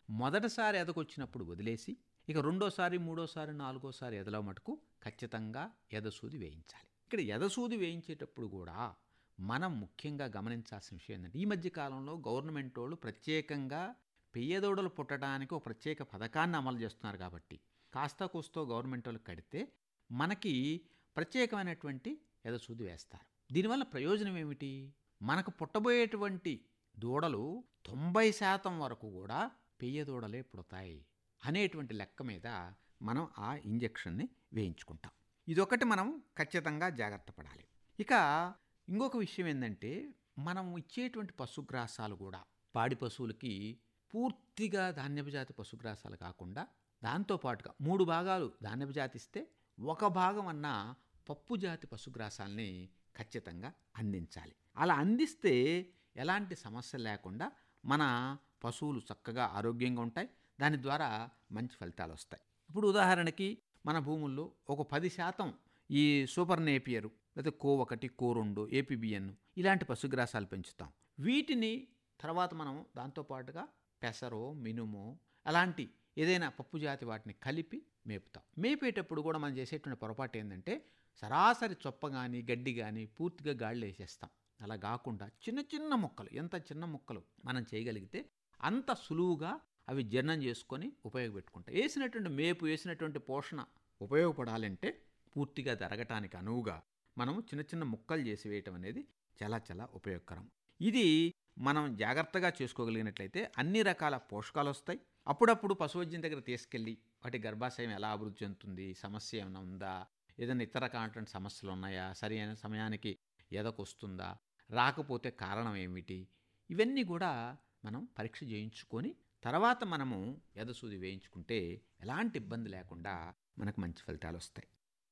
మొదటిసారి ఎదకొచ్చినప్పుడు వదిలేసి ఇక రెండోసారి మూడోసారి నాలుగోసారి ఎదలో మటుకు ఖచ్చితంగా ఎదసూది వేయించాలి ఇక్కడ ఎదసూది వేయించేటప్పుడు కూడా మనం ముఖ్యంగా గమనించాల్సిన విషయం ఏంటంటే ఈ మధ్య కాలంలో గవర్నమెంట్ వాళ్ళు ప్రత్యేకంగా పెయ్యదోడలు పుట్టడానికి ఒక ప్రత్యేక పథకాన్ని అమలు చేస్తున్నారు కాబట్టి కాస్త కూస్తో గవర్నమెంట్ వాళ్ళు కడితే మనకి ప్రత్యేకమైనటువంటి ఎదసూది వేస్తారు దీనివల్ల ప్రయోజనం ఏమిటి మనకు పుట్టబోయేటువంటి దూడలు తొంభై శాతం వరకు కూడా పెయ్య దూడలే పుడతాయి అనేటువంటి లెక్క మీద మనం ఆ ఇంజెక్షన్ని వేయించుకుంటాం ఇదొకటి మనం ఖచ్చితంగా జాగ్రత్త పడాలి ఇక ఇంకొక విషయం ఏంటంటే మనం ఇచ్చేటువంటి పశుగ్రాసాలు కూడా పాడి పశువులకి పూర్తిగా ధాన్యపు జాతి పశుగ్రాసాలు కాకుండా దాంతోపాటుగా మూడు భాగాలు ధాన్యపు జాతి ఇస్తే ఒక భాగం అన్న పప్పు జాతి పశుగ్రాసాల్ని ఖచ్చితంగా అందించాలి అలా అందిస్తే ఎలాంటి సమస్య లేకుండా మన పశువులు చక్కగా ఆరోగ్యంగా ఉంటాయి దాని ద్వారా మంచి ఫలితాలు వస్తాయి ఇప్పుడు ఉదాహరణకి మన భూముల్లో ఒక పది శాతం ఈ సూపర్ నేపియరు లేదా కో ఒకటి కో రెండు ఏపీబిఎన్ ఇలాంటి పశుగ్రాసాలు పెంచుతాం వీటిని తర్వాత మనం దాంతోపాటుగా పెసరో మినుమో అలాంటి ఏదైనా పప్పు జాతి వాటిని కలిపి మేపుతాం మేపేటప్పుడు కూడా మనం చేసేటువంటి పొరపాటు ఏంటంటే సరాసరి చొప్ప కానీ గడ్డి కానీ పూర్తిగా గాళ్ళు వేసేస్తాం అలా కాకుండా చిన్న చిన్న మొక్కలు ఎంత చిన్న మొక్కలు మనం చేయగలిగితే అంత సులువుగా అవి జీర్ణం చేసుకొని ఉపయోగపెట్టుకుంటాయి వేసినటువంటి మేపు వేసినటువంటి పోషణ ఉపయోగపడాలంటే పూర్తిగా జరగటానికి అనువుగా మనం చిన్న చిన్న ముక్కలు చేసి వేయటం అనేది చాలా చాలా ఉపయోగకరం ఇది మనం జాగ్రత్తగా చేసుకోగలిగినట్లయితే అన్ని రకాల పోషకాలు వస్తాయి అప్పుడప్పుడు పశువైద్యం దగ్గర తీసుకెళ్ళి వాటి గర్భాశయం ఎలా అభివృద్ధి చెందుతుంది సమస్య ఏమైనా ఉందా ఏదైనా ఇతర కానటువంటి సమస్యలు ఉన్నాయా సరి అయిన సమయానికి ఎదకొస్తుందా రాకపోతే కారణం ఏమిటి ఇవన్నీ కూడా మనం పరీక్ష చేయించుకొని తర్వాత మనము ఎదసూది వేయించుకుంటే ఎలాంటి ఇబ్బంది లేకుండా మనకు మంచి ఫలితాలు వస్తాయి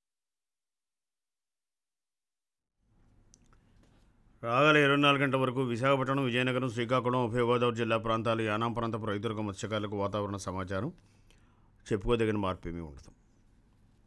రాగల ఇరవై నాలుగు గంటల వరకు విశాఖపట్నం విజయనగరం శ్రీకాకుళం ఉభయ గోదావరి జిల్లా ప్రాంతాలు యానాం ప్రాంత రైతులకు మత్స్యకారులకు వాతావరణ సమాచారం చెప్పుకోదగిన మార్పు ఏమీ ఉండదు